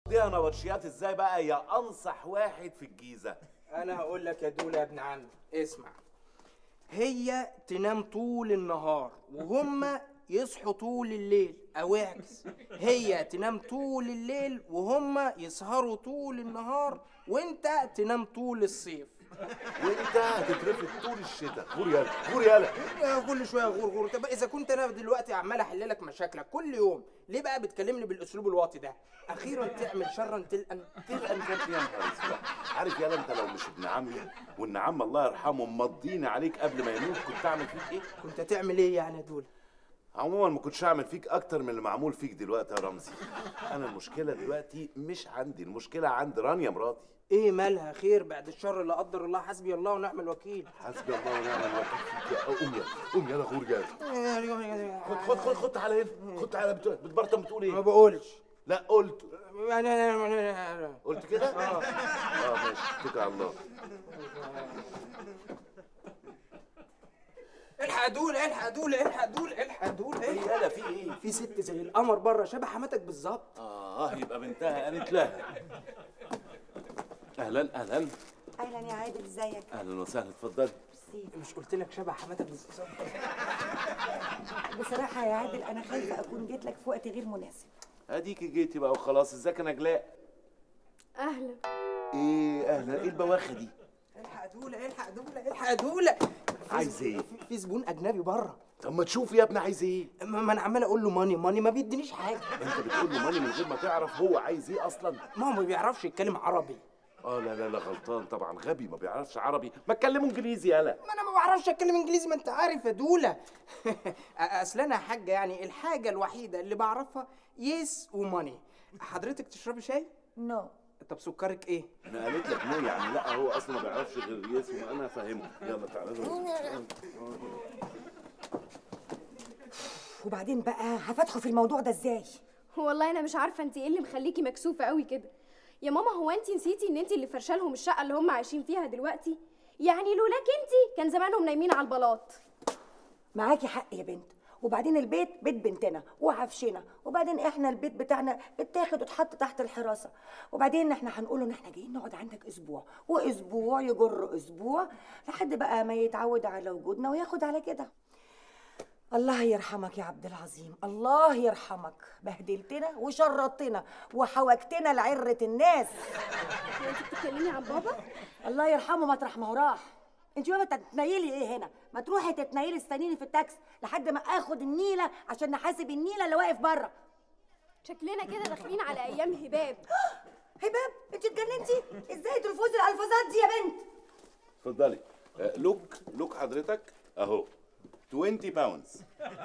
تقضيها نبطشيات ازاي بقى يا انصح واحد في الجيزه انا هقول لك يا دولا يا ابن عمي اسمع هي تنام طول النهار وهم يصحوا طول الليل او اعكس هي تنام طول الليل وهم يسهروا طول النهار وانت تنام طول الصيف وانت هتترفد طول الشتاء غور يالا غور يالا يا كل شويه غور غور طب اذا كنت انا دلوقتي عمال احل لك مشاكلك كل يوم ليه بقى بتكلمني بالاسلوب الواطي ده اخيرا تعمل شرا تلقن تلقى كان يا نهار اسود عارف يالا انت لو مش ابن عمي وان عم الله يرحمه مضيني عليك قبل ما يموت كنت اعمل فيك ايه؟ كنت هتعمل ايه يعني يا دولا عموما ما كنتش هعمل فيك اكتر من اللي معمول فيك دلوقتي يا رمزي انا المشكله دلوقتي مش عندي المشكله عند رانيا مراتي ايه مالها خير بعد الشر لا قدر الله حسبي الله ونعم الوكيل حسبي الله ونعم الوكيل فيك يا قوم يلا قوم يلا غور يلا خد خد خد خد تعالى هنا خد تعالى بت- بتبرطم بتقول ما ايه؟ بقولش لا قلت يعني قلت كده؟ اه اه ماشي اتكل على الله الحق دول الحق دول الحق دول الحق دول ايه الحق يالا في ايه؟ في ست زي القمر بره شبه حماتك بالظبط اه يبقى بنتها قالت لها اهلا اهلا اهلا يا عادل ازيك اهلا وسهلا اتفضلي ميرسي. مش قلت لك شبه حماتك بالظبط بصراحه يا عادل انا خايفه اكون جيت لك في وقت غير مناسب اديكي جيتي بقى وخلاص ازيك يا نجلاء اهلا ايه اهلا ايه البواخه دي الحق دول الحق دول الحق دول عايز ايه في- في زبون اجنبي بره طب ما تشوف يا ابني عايز ايه ما ما انا عمال اقول له ماني ماني ما بيدينيش حاجه انت بتقول له ماني من غير ما تعرف هو عايز ايه اصلا ما هو ما بيعرفش يتكلم عربي اه لا لا لا غلطان طبعا غبي ما بيعرفش عربي ما تكلمه انجليزي يالا ما انا ما بعرفش اتكلم انجليزي ما انت عارف يا دوله اصل انا يا حاجه يعني الحاجه الوحيده اللي بعرفها يس وماني حضرتك تشربي شاي نو طب سكرك ايه انا قالت لك نو يعني لا هو اصلا ما بيعرفش غير يس وانا فاهمه يلا تعالى وبعدين بقى هفتحوا في الموضوع ده ازاي والله انا مش عارفه انت ايه اللي مخليكي مكسوفه قوي كده يا ماما هو انت نسيتي ان انت اللي فرشالهم الشقه اللي هم عايشين فيها دلوقتي يعني لولاك انت كان زمانهم نايمين على البلاط معاكي حق يا بنت وبعدين البيت بيت بنتنا وعفشنا وبعدين احنا البيت بتاعنا اتاخد واتحط تحت الحراسه وبعدين احنا هنقول ان احنا جايين نقعد عندك اسبوع واسبوع يجر اسبوع لحد بقى ما يتعود على وجودنا وياخد على كده الله يرحمك يا عبد العظيم الله يرحمك بهدلتنا وشرطتنا وحوجتنا لعرة الناس هو انت بتتكلمي عن بابا الله يرحمه مطرح ما هو راح انت بقى تتنيلي ايه هنا ما تروحي تتنيلي استنيني في التاكسي لحد ما اخد النيله عشان نحاسب النيله اللي واقف بره شكلنا كده داخلين على ايام هباب هباب انت اتجننتي ازاي تلفظي الالفاظات دي يا بنت اتفضلي آه، لوك لوك حضرتك اهو 20 باوندز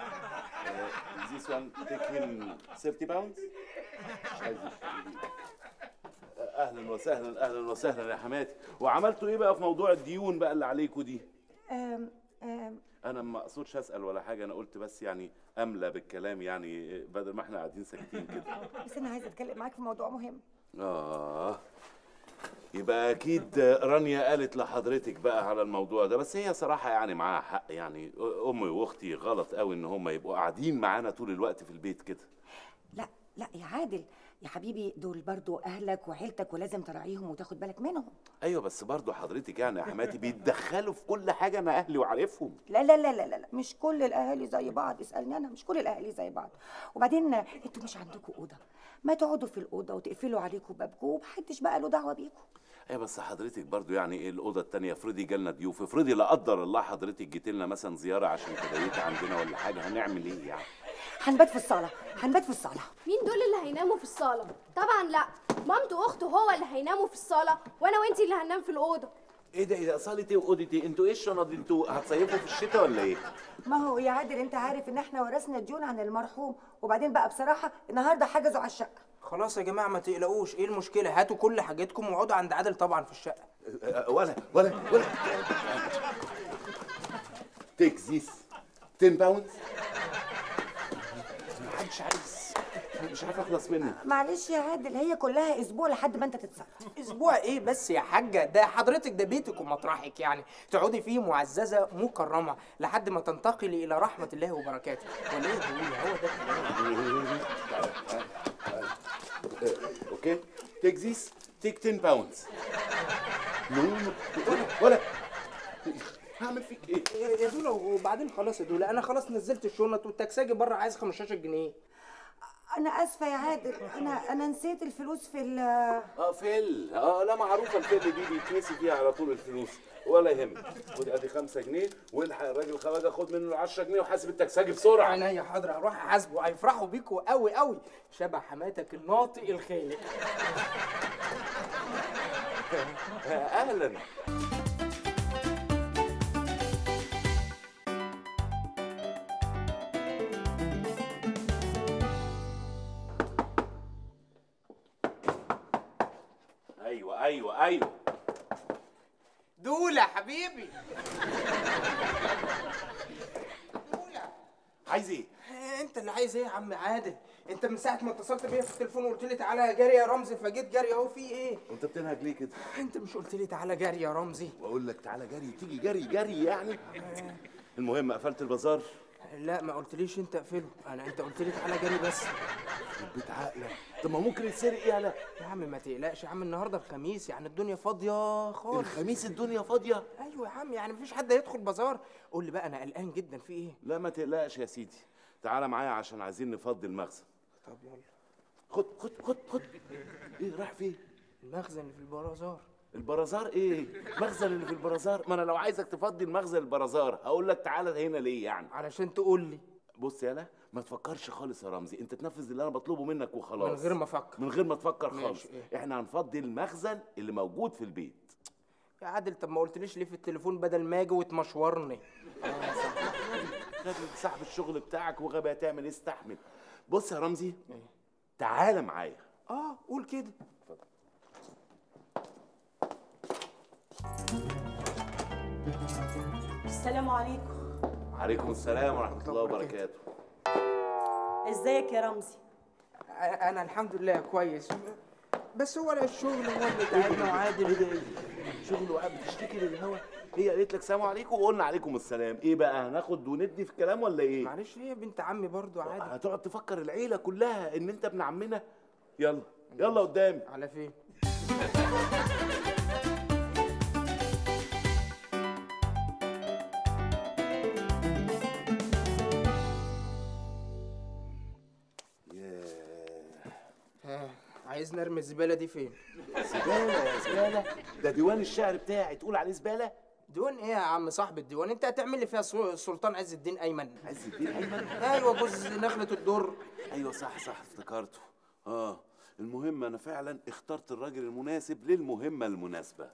ذيس وان تيك هيم 30 باوندز مش عايز يشتري. آه، اهلا وسهلا اهلا وسهلا يا حماتي وعملتوا ايه بقى في موضوع الديون بقى اللي عليكوا دي أم أم انا ما اقصدش اسال ولا حاجه انا قلت بس يعني املى بالكلام يعني بدل ما احنا قاعدين ساكتين كده بس انا عايزه اتكلم معاك في موضوع مهم آه يبقى أكيد رانيا قالت لحضرتك بقى على الموضوع ده بس هي صراحة يعني معاها حق يعني أمي وأختي غلط قوي إن هم يبقوا قاعدين معانا طول الوقت في البيت كده لا لا يا عادل يا حبيبي دول برضو اهلك وعيلتك ولازم تراعيهم وتاخد بالك منهم أيوة بس برضو حضرتك يعني يا حماتي بيتدخلوا في كل حاجة أنا أهلي وعارفهم لا لا لا لا لا لا، مش كل الاهالي زي بعض اسالني انا مش كل الاهالي زي بعض وبعدين انتوا مش عندكم اوضه ما تقعدوا في الاوضه وتقفلوا عليكم بابكم ومحدش بقى له دعوه بيكم أيوة بس حضرتك برضو يعني إيه الأوضة التانية افرضي جالنا ضيوف افرضي لا قدر الله حضرتك جيت لنا مثلا زيارة عشان تبيتي عندنا ولا حاجة هنعمل إيه يعني هنبات في الصاله هنبات في الصاله مين دول اللي هيناموا في الصاله طبعا لا مامته واخته هو اللي هيناموا في الصاله وانا وانتي اللي هننام في الاوضه إيه ده إيه ده صالة إيه وأوضة إيه أنتوا إيه الشنط دي؟ أنتوا هتصيفوا في الشتاء ولا إيه؟ ما هو يا عادل انت عارف ان احنا ورثنا ديون عن المرحوم وبعدين بقى بصراحه النهارده حجزوا على الشقه خلاص يا جماعه ما تقلقوش ايه المشكله هاتوا كل حاجتكم واقعدوا عند عادل طبعا في الشقه أه، ولا ولا ولا تيك ذيس 10 باوندز محدش عايز مش عارف اخلص منها معلش يا عادل هي كلها اسبوع لحد ما انت تتصرف اسبوع ايه بس يا حاجه ده حضرتك ده بيتك ومطرحك يعني تقعدي فيه معززه مكرمه لحد ما تنتقلي الى رحمه الله وبركاته ولا ايه يا دولة؟ هو ده الكلام اوكي اوكي تيك ذيس تيك 10 باوندز نو نو ولا ولا هعمل فيك ايه يا يا دولا وبعدين خلاص يا دولا انا خلاص نزلت الشنط والتكساجي بره عايز 15 جنيه انا اسفه يا عادل انا انا نسيت الفلوس في ال اه فل اه لا معروفه الفل دي بيتنسي فيها على طول الفلوس ولا يهمك خد ادي 5 جنيه والحق الراجل خواجه خد منه 10 جنيه وحاسب التكساجي بسرعه عينيا حاضر هروح احاسبه هيفرحوا بيكوا قوي قوي شبه حماتك الناطق الخالق اهلا ايوه ايوه ايوه دولا حبيبي دولا عايز ايه انت اللي عايز ايه يا عم عادل انت من ساعه ما اتصلت بيا في التليفون وقلت لي تعالى جري يا رمزي فجيت جري اهو في ايه وانت بتنهج ليه كده انت مش قلت لي تعالى جري يا رمزي واقول لك تعالى جري تيجي جري جري يعني المهم قفلت البازار لا ما قلتليش انت اقفله انا انت قلت لي تعالى جري بس بيت عقلك طب ما ممكن يتسرق يالا يا عم ما تقلقش يا عم النهارده الخميس يعني الدنيا فاضيه خالص الخميس الدنيا فاضيه ايوه يا عم يعني مفيش حد هيدخل بازار قول لي بقى انا قلقان جدا في ايه لا ما تقلقش يا سيدي تعالى معايا عشان عايزين نفضي المخزن طب يلا خد خد خد خد ايه رايح فين المخزن اللي في البازار البرازار ايه المخزن اللي في البرازار ما انا لو عايزك تفضي المخزن البرازار هقول لك تعالى هنا ليه يعني علشان تقول لي بص يالا ما تفكرش خالص يا رمزي انت تنفذ اللي انا بطلبه منك وخلاص من غير ما افكر من غير ما تفكر ماشي، خالص إيه؟ احنا هنفضي المخزن اللي موجود في البيت يا عادل طب ما قلتليش ليه في التليفون بدل ما اجي وتمشورني راجل صاحب الشغل بتاعك وغبي هتعمل ايه استحمل بص يا رمزي تعالى معايا اه قول كده السلام عليكم عليكم السلام ورحمه الله وبركاته ازيك يا رمزي انا الحمد لله كويس بس هو الشغل هو اللي تعبنا وعادل ايه ده ايه شغل وقاعد بتشتكي للهوا هي قالت لك سلام عليكم وقلنا عليكم السلام ايه بقى هناخد وندي في الكلام ولا ايه معلش هي بنت عمي برضو عادل هتقعد تفكر العيله كلها ان انت ابن عمنا يلا يلا قدامي على فين ها عايز نرمي الزباله دي فين زباله يا زباله ده ديوان الشعر بتاعي تقول عليه زباله ديوان ايه يا عم صاحب الديوان انت هتعمل لي فيها سو- السلطان عز الدين ايمن عز الدين ايمن ايوه جوز نخله الدر ايوه صح صح افتكرته اه المهم انا فعلا اخترت الراجل المناسب للمهمه المناسبه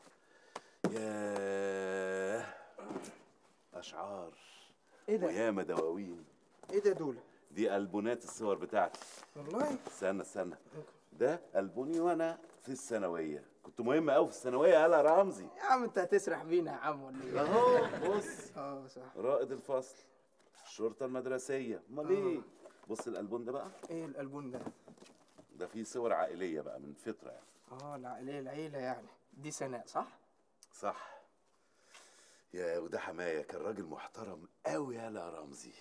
ياه اشعار ايه ده وياما دواوين ايه ده دول دي البونات الصور بتاعتي والله استنى استنى ده البوني وانا في الثانويه كنت مهم قوي في الثانويه يالا رمزي يا عم انت هتسرح بينا يا عم ولا ايه اهو بص اه صح رائد الفصل الشرطه المدرسيه امال ايه بص الالبون ده بقى ايه الالبوم ده ده فيه صور عائليه بقى من فتره يعني اه العائليه العيله يعني دي سناء صح صح يا وده حماية كان راجل محترم قوي يا لا رمزي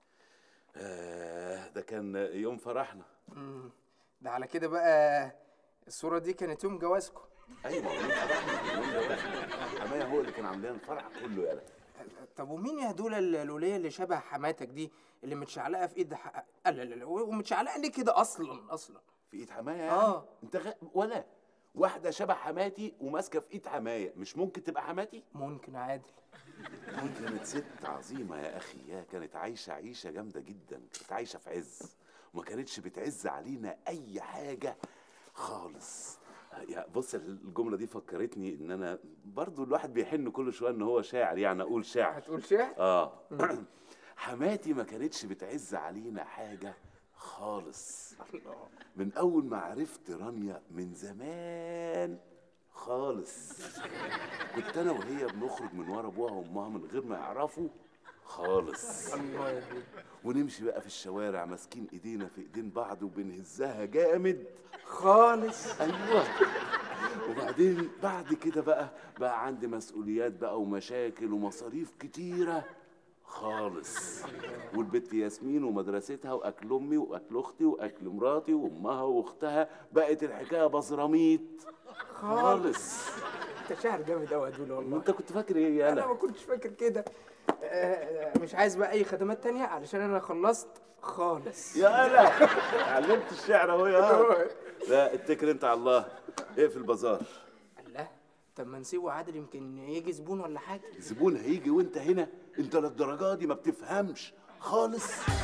آه ده كان يوم فرحنا امم ده على كده بقى الصوره دي كانت يوم جوازكم ايوه يوم فرحنا يوم جوازنا. حماية هو اللي كان عاملين الفرح كله يالا طب ومين يا دول الوليه اللي شبه حماتك دي اللي متشعلقه في ايد ح... لا لا لا ومتشعلقه ليه كده اصلا اصلا في ايد حماية يعني آه. انت غ... ولا واحدة شبه حماتي وماسكة في ايد حماية مش ممكن تبقى حماتي؟ ممكن عادل كانت ست عظيمة يا أخي يا كانت عايشة عيشة جامدة جدا كانت عايشة في عز وما كانتش بتعز علينا أي حاجة خالص يا بص الجملة دي فكرتني إن أنا برضو الواحد بيحن كل شوية إن هو شاعر يعني أقول شعر هتقول شعر آه حماتي ما كانتش بتعز علينا حاجة خالص من أول ما عرفت رانيا من زمان خالص كنت أنا وهي بنخرج من ورا أبوها وأمها من غير ما يعرفوا خالص الله يهديك ونمشي بقى في الشوارع ماسكين ايدينا في ايدين بعض وبنهزها جامد خالص ايوه وبعدين بعد كده بقى بقى عندي مسؤوليات بقى ومشاكل ومصاريف كتيره خالص والبت ياسمين ومدرستها واكل امي واكل اختي واكل مراتي وامها واختها بقت الحكايه بزراميط خالص انت شاعر جامد قوي يا دوله والله وانت كنت فاكر ايه يا انا ما انا كنتش فاكر كده آه، مش عايز بقى اي خدمات تانية علشان انا خلصت خالص يا انا علمت الشعر اهو يا لا اتكل انت على الله اقفل بازار الله طب ما نسيبه عادل يمكن يجي زبون ولا حاجه الزبون هيجي وانت هنا انت للدرجه دي ما بتفهمش خالص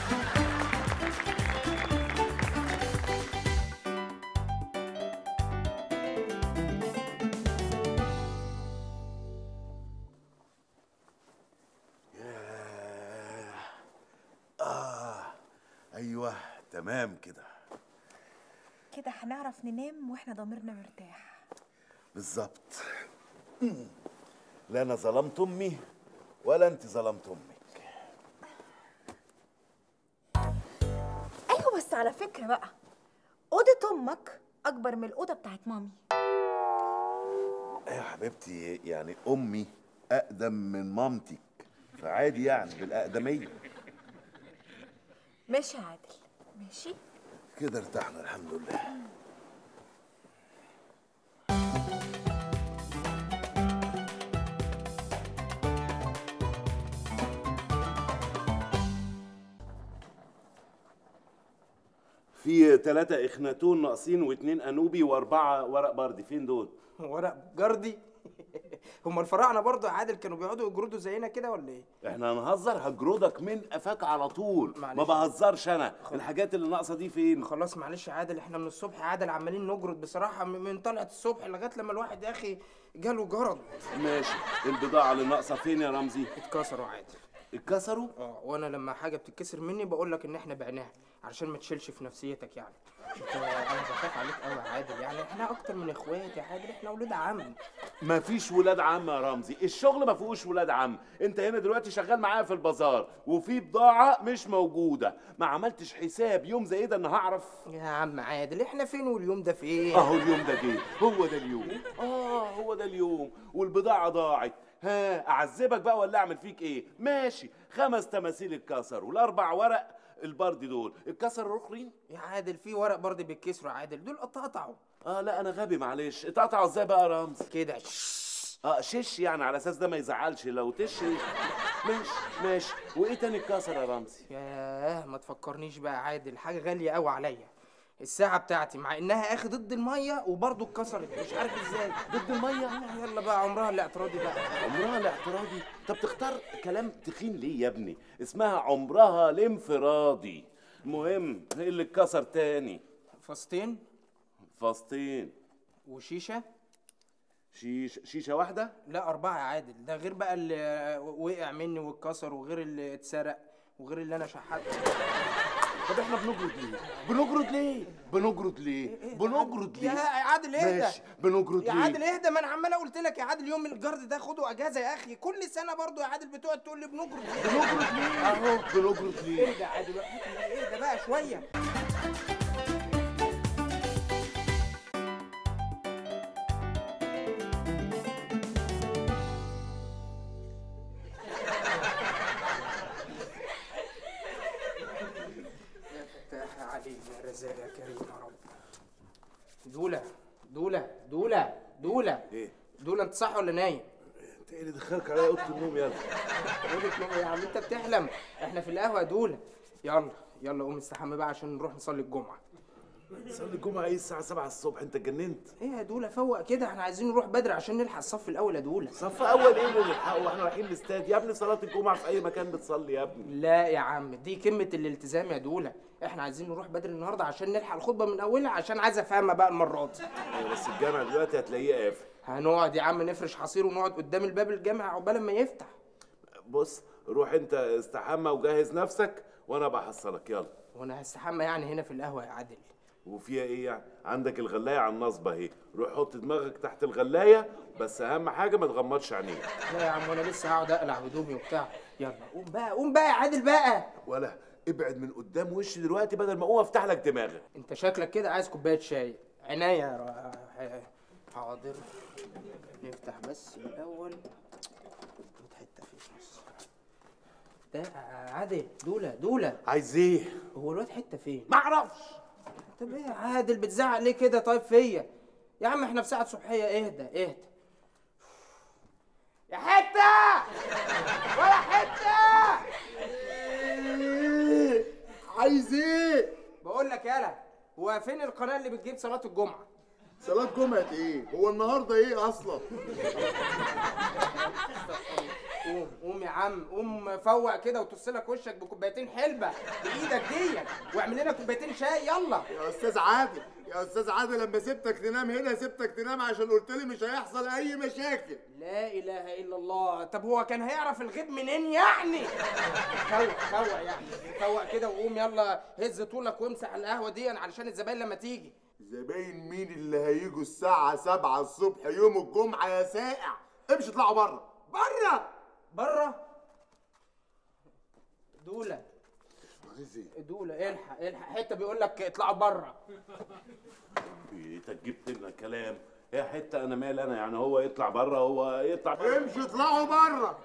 ياه. آه أيوه تمام كده كده هنعرف ننام واحنا ضميرنا مرتاح بالظبط لا أنا ظلمت أمي ولا أنت ظلمت أمك ايوه بس على فكره بقى اوضه امك اكبر من الاوضه بتاعت مامي يا حبيبتي يعني أمي أقدم من مامتك فعادي يعني بالأقدمية ماشي يا عادل ماشي كده ارتحنا الحمد لله في ثلاثة إخناتون ناقصين واثنين أنوبي وأربعة ورق بردي فين دول؟ ورق جردي هم الفراعنه برضه يا عادل كانوا بيقعدوا يجردوا زينا كده ولا ايه احنا هنهزر هجردك من قفاك على طول معلش. ما بهزرش انا الحاجات اللي ناقصه دي فين خلاص معلش يا عادل احنا من الصبح يا عادل عمالين نجرد بصراحه من من طلعت الصبح لغايه لما الواحد يا اخي جاله جرد ماشي البضاعه اللي ناقصه فين يا رمزي اتكسروا عادل اتكسروا اه وانا لما حاجه بتتكسر مني بقول لك ان احنا بعناها علشان ما تشيلش في نفسيتك يعني انت انا بخاف عليك قوي يا عادل يعني احنا اكتر من اخوات يا عادل احنا اولاد عم ما فيش ولاد عم يا رمزي الشغل ما فيهوش ولاد عم انت هنا دلوقتي شغال معايا في البازار وفي بضاعه مش موجوده ما عملتش حساب يوم زي ده ان هعرف يا عم عادل احنا فين واليوم ده فين اهو اليوم ده جه هو ده اليوم اه هو ده اليوم والبضاعه ضاعت ها اعذبك بقى ولا اعمل فيك ايه ماشي خمس تماثيل اتكسر والاربع ورق البردي دول اتكسروا الاخرين يا عادل في ورق برضه بيتكسروا يا عادل دول اتقطعوا اه لا انا غبي معلش اتقطعوا ازاي بقى يا رمزي كده اه شش يعني على اساس ده ما يزعلش لو تش ماشي ماشي وايه تاني اتكسر يا رمزي ياه ما تفكرنيش بقى يا عادل حاجه غاليه قوي عليا الساعة بتاعتي مع انها اخي ضد المية وبرضه اتكسرت مش عارف ازاي ضد الميه يلا بقى عمرها الاعتراضي بقى عمرها الاعتراضي طب تختار كلام تخين ليه يا ابني اسمها عمرها الانفرادي المهم ايه اللي اتكسر تاني فاستين فاستين وشيشة شيش شيشه واحده لا أربعة يا عادل ده غير بقى اللي وقع مني واتكسر وغير اللي اتسرق وغير اللي أنا شحته طب احنا بنجرد ليه بنجرد ليه بنجرد ليه بنجرد يا ليه عادل اهدى ماشي بنجرد يا ليه عادل اهدى ما انا عمال قلت لك يا عادل يوم الجرد ده خده اجازه يا اخي كل سنه برضه يا عادل بتقعد تقول لي بنجرد ليه بنجرد ليه اهو بنجرد ليه اهدى يا عادل اهدى بقى شويه يا فتاح عليم يا رزاق يا كريم يا رب دولة دولة دولة دولة ايه دولة انت صح ولا نايم؟ انت ايه اللي دخلك عليا اوضه النوم يلا اوضة نوم يا عم انت بتحلم احنا في القهوة يا دولة يلا يلا قوم استحمى بقى عشان نروح نصلي الجمعة صلي الجمعه ايه الساعه 7 الصبح انت اتجننت ايه يا دولة فوق كده احنا عايزين نروح بدري عشان نلحق الصف الاول يا دولة صف اول ايه اللي نلحقه واحنا رايحين الاستاد يا ابني صلاه الجمعه في اي مكان بتصلي يا ابني لا يا عم دي كلمة الالتزام يا دولة احنا عايزين نروح بدري النهارده عشان نلحق الخطبة من اولها عشان عايز افهمها بقى المرة دي أيوة بس الجامع دلوقتي هتلاقيه قافل هنقعد يا عم نفرش حصير ونقعد قدام الباب الجامع عقبال ما يفتح بص روح انت استحمى وجهز نفسك وانا بحصلك يلا وانا هستحمى يعني هنا في القهوة يا عادل وفيها ايه يعني عندك الغلايه على النصبه اهي روح حط دماغك تحت الغلايه بس اهم حاجه ما تغمضش عينيك لا يا عم وانا لسه هقعد اقلع هدومي وبتاع يلا قوم بقى قوم بقى يا عادل بقى ولا ابعد من قدام وشي دلوقتي بدل ما اقوم افتح لك دماغك انت شكلك كده عايز كوبايه شاي عناية يا را- حاضر نفتح بس الاول خد حته في النص ده عادل دوله دوله عايز ايه هو الواد حته فين ما اعرفش طب ايه يا عادل بتزعق ليه كده طيب فيا يا عم احنا في ساعه صبحيه اهدى اهدى يا حته ولا حته عايز ايه؟ بقول لك يالا هو فين القناه اللي بتجيب صلاه الجمعه صلاة جمعة ايه؟ هو النهارده ايه اصلا؟ قوم قوم يا عم قوم فوق كده وتغسل لك وشك بكوبايتين حلبه بايدك دي واعمل لنا كوبايتين شاي يلا يا استاذ عادل يا استاذ عادل لما سبتك تنام هنا سبتك تنام عشان قلت لي مش هيحصل اي مشاكل لا اله الا الله طب هو كان هيعرف الغيب منين يعني فوق فوق يعني فوق كده وقوم يلا هز طولك وامسح القهوه دي علشان الزباين لما تيجي زباين مين اللي هيجوا الساعة 7 الصبح يوم الجمعة يا سائع؟ امشي اطلعوا بره بره بره دوله عايز ايه؟ دوله الحق الحق حته بيقول لك اطلعوا بره انت جبت لنا كلام يا حته انا مال انا يعني هو يطلع بره هو يطلع بره امشي اطلعوا بره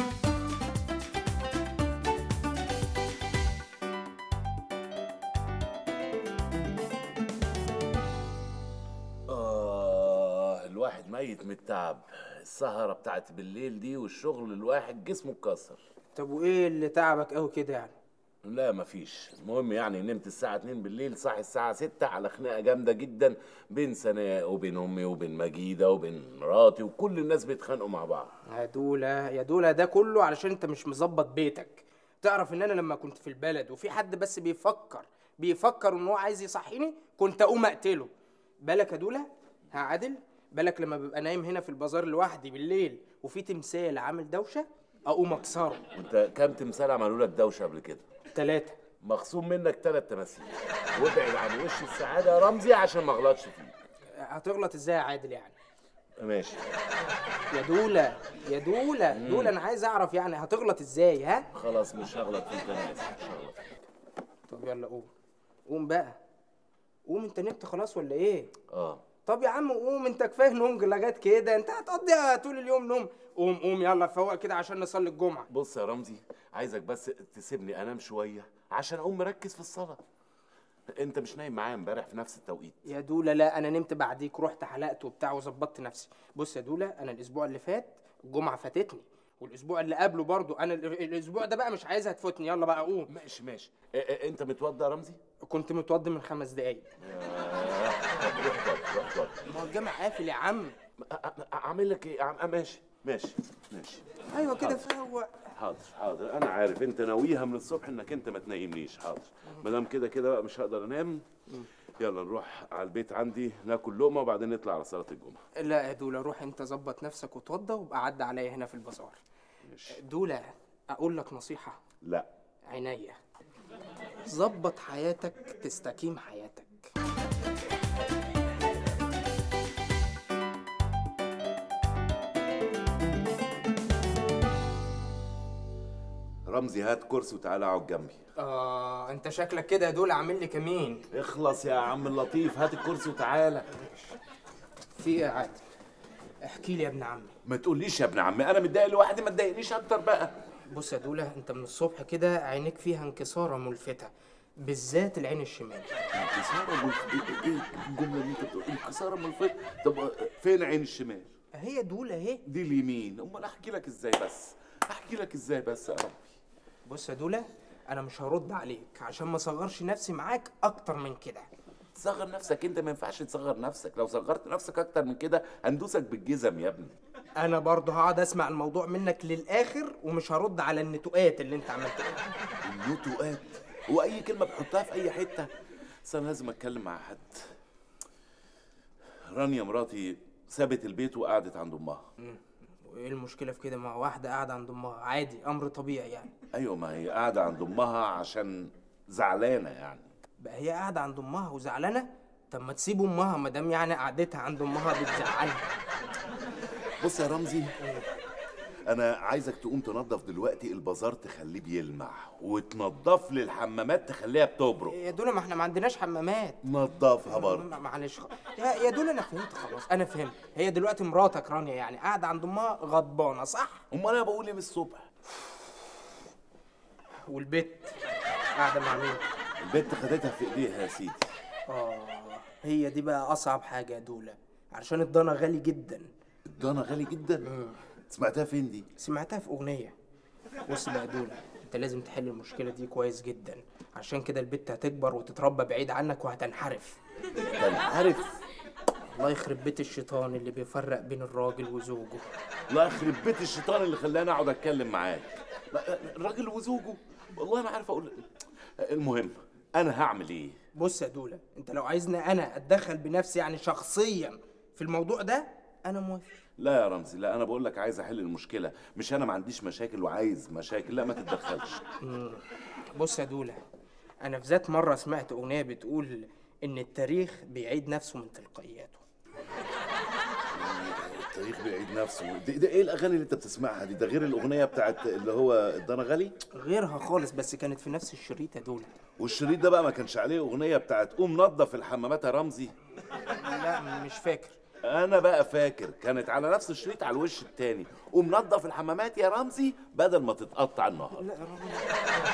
آه الواحد ميت من التعب السهرة بتاعت بالليل دي والشغل الواحد جسمه اتكسر طب وايه اللي تعبك قوي كده يعني لا مفيش المهم يعني نمت الساعة 2 بالليل صاحي الساعة 6 على خناقة جامدة جدا بين سناء وبين أمي وبين مجيدة وبين مراتي وكل الناس بيتخانقوا مع بعض يا دولة يا دولة ده كله علشان انت مش مظبط بيتك تعرف ان انا لما كنت في البلد وفي حد بس بيفكر بيفكر ان هو عايز يصحيني كنت اقوم اقتله بالك يا دولة ها عادل بالك لما ببقى نايم هنا في البازار لوحدي بالليل وفي تمثال عامل دوشة اقوم اكسره وانت كام تمثال عملوا لك دوشة قبل كده ثلاثة مخصوم منك ثلاث تماثيل وابعد عن وش السعادة يا رمزي عشان ما اغلطش فيك هتغلط ازاي يا عادل يعني ماشي يا دولة يا دولة دولة انا عايز اعرف يعني هتغلط ازاي ها خلاص مش هغلط فيك انا اسف مش هغلط فيك طب يلا قوم قوم بقى قوم انت نمت خلاص ولا ايه اه طب يا عم قوم انت كفايه نوم لغايه كده انت هتقضي طول اليوم نوم قوم قوم يلا فوق كده عشان نصلي الجمعه بص يا رمزي عايزك بس تسيبني انام شويه عشان اقوم مركز في الصلاه انت مش نايم معايا امبارح في نفس التوقيت يا دوله لا انا نمت بعديك رحت حلقت وبتاع وظبطت نفسي بص يا دوله انا الاسبوع اللي فات الجمعه فاتتني والاسبوع اللي قبله برضو انا ال- الاسبوع ده بقى مش عايزها تفوتني يلا بقى قوم ماشي ماشي اه اه انت متوضى يا رمزي كنت متوضي من خمس دقايق طب روح اتوضى روح اتوضى ما هو الجامع قافل يا عم اه، اه، اعمل لك ايه اه، ماشي ماشي ماشي ايوه كده فوق حاضر حاضر انا عارف انت ناويها من الصبح انك انت ما تنيمنيش حاضر ما دام كده كده بقى مش هقدر انام يلا نروح على البيت عندي ناكل لقمه وبعدين نطلع على صلاه الجمعه لا يا دوله روح انت ظبط نفسك وتوضى وابقى عدى عليا هنا في البازار ماشي دوله اقول لك نصيحه لا عينيا ظبط حياتك تستقيم حياتك رمزي هات كرسي وتعالى اقعد جنبي اه انت شكلك كده يا دول عامل لي كمين اخلص يا عم اللطيف هات الكرسي وتعالى في ايه يا عادل احكي لي يا ابن عمي ما تقوليش يا ابن عمي انا متضايق لوحدي ما تضايقنيش اكتر بقى بص يا دولة انت من الصبح كده عينيك فيها انكسارة ملفتة بالذات العين الشمال انكساره ملفت ايه إيه الجمله اللي انت بتقول انكساره ملفت طب فين عين الشمال هي دولة اهي دي اليمين امال احكي لك ازاي بس احكي لك ازاي بس يا ربي بص يا دولة انا مش هرد عليك عشان ما صغرش نفسي معاك اكتر من كده تصغر نفسك انت ما ينفعش تصغر نفسك لو صغرت نفسك اكتر من كده هندوسك بالجزم يا ابني انا برضه هقعد اسمع الموضوع منك للاخر ومش هرد على النتوءات اللي انت عملتها النتوءات هو اي كلمه بحطها في اي حته بس انا لازم اتكلم مع حد رانيا مراتي سابت البيت وقعدت عند امها وايه المشكلة في كده ما واحدة قاعدة عند امها عادي امر طبيعي يعني ايوه ما هي قاعده عند امها عشان زعلانه يعني بقى هي قاعدة عند امها وزعلانة طب ما تسيب امها ما دام يعني قعدتها عند امها بتزعلها بص يا رمزي انا عايزك تقوم تنظف دلوقتي البازار تخليه بيلمع وتنظف لي الحمامات تخليها بتبرق يا دولة ما احنا ما عندناش حمامات نظفها برضه ما- معلش خ... يا يا دول انا فهمت خلاص انا فهمت هي دلوقتي مراتك رانيا يعني قاعده عند امها غضبانه صح امال انا بقول ايه من الصبح والبت قاعده مع مين البنت خدتها في ايديها يا سيدي اه هي دي بقى اصعب حاجه يا دوله علشان الضنا غالي جدا الضنا غالي جدا سمعتها فين دي سمعتها في اغنيه بص بقى يا دوله انت لازم تحل المشكله دي كويس جدا عشان كده البت هتكبر وتتربى بعيد عنك وهتنحرف عارف الله يخرب بيت الشيطان اللي بيفرق بين الراجل وزوجه الله يخرب بيت الشيطان اللي خلاني اقعد اتكلم معاك لا، الراجل وزوجه والله ما عارف اقول المهم انا هعمل ايه بص يا دوله انت لو عايزني انا اتدخل بنفسي يعني شخصيا في الموضوع ده انا موافق لا يا رمزي لا انا بقول لك عايز احل المشكله مش انا ما عنديش مشاكل وعايز مشاكل لا ما تتدخلش بص يا دوله انا في ذات مره سمعت اغنيه بتقول ان التاريخ بيعيد نفسه من تلقائياته التاريخ بيعيد نفسه ده, ده ايه الاغاني اللي انت بتسمعها دي ده غير الاغنيه بتاعت اللي هو الضنا غالي غيرها خالص بس كانت في نفس الشريط يا دوله والشريط ده بقى ما كانش عليه اغنيه بتاعت قوم نظف الحمامات يا رمزي لا مش فاكر انا بقى فاكر كانت على نفس الشريط على الوش التاني قوم نظف الحمامات يا رمزي بدل ما تتقطع النهار